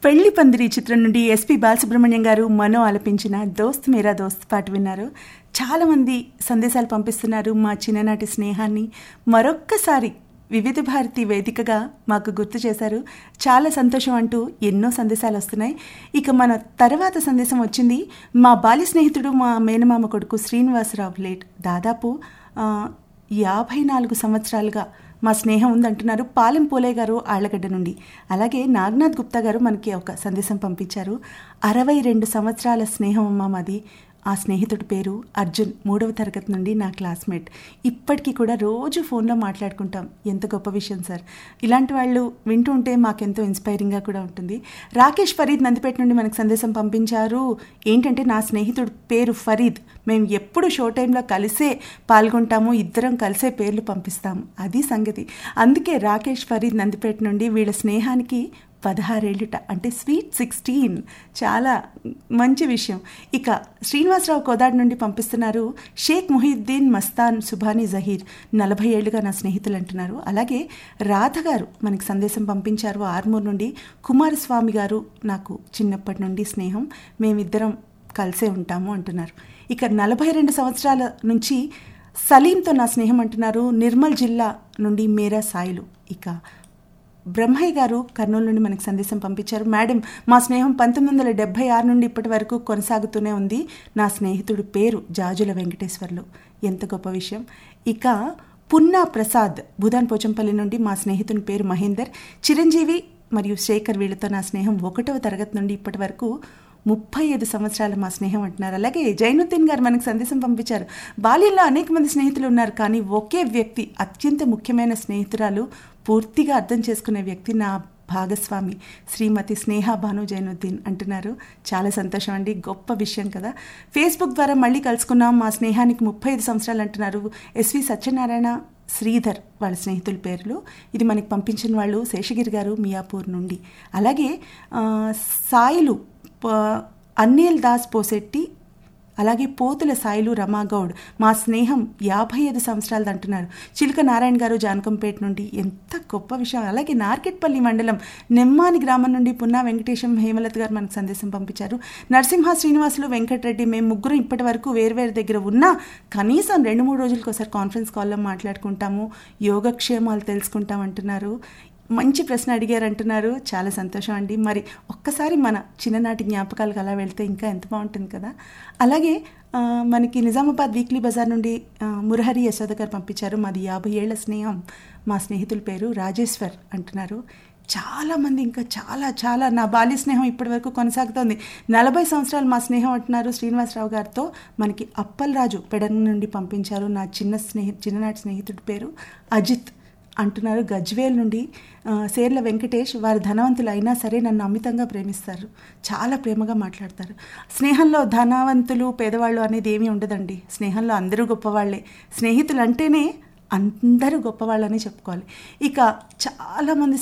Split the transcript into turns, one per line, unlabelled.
పెళ్లి పందిరి చిత్రం నుండి ఎస్పి బాలసుబ్రహ్మణ్యం గారు మనో ఆలపించిన దోస్త్ మేరా దోస్త్ పాట విన్నారు చాలామంది సందేశాలు పంపిస్తున్నారు మా చిన్ననాటి స్నేహాన్ని మరొక్కసారి వివిధ భారతి వేదికగా మాకు గుర్తు చేశారు చాలా సంతోషం అంటూ ఎన్నో సందేశాలు వస్తున్నాయి ఇక మన తర్వాత సందేశం వచ్చింది మా బాల్య స్నేహితుడు మా మేనమామ కొడుకు శ్రీనివాసరావు లేట్ దాదాపు ఆ, యాభై నాలుగు సంవత్సరాలుగా మా స్నేహం ఉందంటున్నారు పాలెం పోలే గారు ఆళ్లగడ్డ నుండి అలాగే నాగనాథ్ గుప్తా గారు మనకి ఒక సందేశం పంపించారు అరవై రెండు సంవత్సరాల స్నేహం అమ్మ మాది ఆ స్నేహితుడి పేరు అర్జున్ మూడవ తరగతి నుండి నా క్లాస్మేట్ ఇప్పటికీ కూడా రోజు ఫోన్లో మాట్లాడుకుంటాం ఎంత గొప్ప విషయం సార్ ఇలాంటి వాళ్ళు వింటూ ఉంటే మాకెంతో ఇన్స్పైరింగ్గా కూడా ఉంటుంది రాకేష్ ఫరీద్ నందిపేట నుండి మనకు సందేశం పంపించారు ఏంటంటే నా స్నేహితుడు పేరు ఫరీద్ మేము ఎప్పుడు షో టైంలో కలిసే పాల్గొంటాము ఇద్దరం కలిసే పేర్లు పంపిస్తాము అది సంగతి అందుకే రాకేష్ ఫరీద్ నందిపేట నుండి వీళ్ళ స్నేహానికి పదహారేళ్ళుట అంటే స్వీట్ సిక్స్టీన్ చాలా మంచి విషయం ఇక శ్రీనివాసరావు కోదాడ్ నుండి పంపిస్తున్నారు షేక్ ముహిద్దీన్ మస్తాన్ సుభానీ జహీర్ నలభై ఏళ్ళుగా నా స్నేహితులు అంటున్నారు అలాగే రాధ గారు మనకి సందేశం పంపించారు ఆర్మూర్ నుండి కుమారస్వామి గారు నాకు చిన్నప్పటి నుండి స్నేహం మేమిద్దరం కలిసే ఉంటాము అంటున్నారు ఇక నలభై రెండు సంవత్సరాల నుంచి సలీంతో నా స్నేహం అంటున్నారు నిర్మల్ జిల్లా నుండి మేరా సాయిలు ఇక బ్రహ్మయ్య గారు కర్నూలు నుండి మనకు సందేశం పంపించారు మేడం మా స్నేహం పంతొమ్మిది వందల డెబ్బై ఆరు నుండి ఇప్పటి వరకు కొనసాగుతూనే ఉంది నా స్నేహితుడి పేరు జాజుల వెంకటేశ్వర్లు ఎంత గొప్ప విషయం ఇక పున్నా ప్రసాద్ భూదాన్ పోచంపల్లి నుండి మా స్నేహితుని పేరు మహేందర్ చిరంజీవి మరియు శేఖర్ వీళ్ళతో నా స్నేహం ఒకటవ తరగతి నుండి ఇప్పటి వరకు ముప్పై ఐదు సంవత్సరాలు మా స్నేహం అంటున్నారు అలాగే జైనుద్దీన్ గారు మనకు సందేశం పంపించారు బాల్యంలో అనేక మంది స్నేహితులు ఉన్నారు కానీ ఒకే వ్యక్తి అత్యంత ముఖ్యమైన స్నేహితురాలు పూర్తిగా అర్థం చేసుకునే వ్యక్తి నా భాగస్వామి శ్రీమతి స్నేహ భాను జైనుద్దీన్ అంటున్నారు చాలా సంతోషం అండి గొప్ప విషయం కదా ఫేస్బుక్ ద్వారా మళ్ళీ కలుసుకున్నాం మా స్నేహానికి ముప్పై ఐదు సంవత్సరాలు అంటున్నారు ఎస్వి సత్యనారాయణ శ్రీధర్ వాళ్ళ స్నేహితుల పేర్లు ఇది మనకి పంపించిన వాళ్ళు శేషగిరి గారు మియాపూర్ నుండి అలాగే ఆ, సాయిలు ప- అన్నిల్ దాస్ పోసెట్టి అలాగే పోతుల సాయిలు రమాగౌడ్ మా స్నేహం యాభై ఐదు సంవత్సరాలది అంటున్నారు చిలుక నారాయణ గారు జానకంపేట నుండి ఎంత గొప్ప విషయం అలాగే నార్కెట్పల్లి మండలం నెమ్మాని గ్రామం నుండి పున్నా వెంకటేశం హేమలత గారు మనకు సందేశం పంపించారు నరసింహ శ్రీనివాసులు వెంకటరెడ్డి మేము ముగ్గురు ఇప్పటి వరకు వేరువేరు దగ్గర ఉన్నా కనీసం రెండు మూడు రోజులకు ఒకసారి కాన్ఫరెన్స్ కాల్లో మాట్లాడుకుంటాము యోగక్షేమాలు తెలుసుకుంటాం అంటున్నారు మంచి ప్రశ్న అడిగారు అంటున్నారు చాలా సంతోషం అండి మరి ఒక్కసారి మన చిన్ననాటి జ్ఞాపకాలకు అలా వెళ్తే ఇంకా ఎంత బాగుంటుంది కదా అలాగే ఆ, మనకి నిజామాబాద్ వీక్లీ బజార్ నుండి ఆ, మురహరి యశోద గారు పంపించారు మాది యాభై ఏళ్ల స్నేహం మా స్నేహితుల పేరు రాజేశ్వర్ అంటున్నారు చాలామంది ఇంకా చాలా చాలా నా బాల్య స్నేహం ఇప్పటివరకు కొనసాగుతోంది నలభై సంవత్సరాలు మా స్నేహం అంటున్నారు శ్రీనివాసరావు గారితో మనకి అప్పలరాజు పెడన్ నుండి పంపించారు నా చిన్న స్నేహి చిన్ననాటి స్నేహితుడి పేరు అజిత్ అంటున్నారు గజ్వేల్ నుండి ఆ, సేర్ల వెంకటేష్ వారు ధనవంతులు అయినా సరే నన్ను అమితంగా ప్రేమిస్తారు చాలా ప్రేమగా మాట్లాడతారు స్నేహంలో ధనవంతులు పేదవాళ్ళు అనేది ఏమీ ఉండదండి స్నేహంలో అందరూ గొప్పవాళ్ళే స్నేహితులు అంటేనే అందరూ గొప్పవాళ్ళని చెప్పుకోవాలి ఇక చాలామంది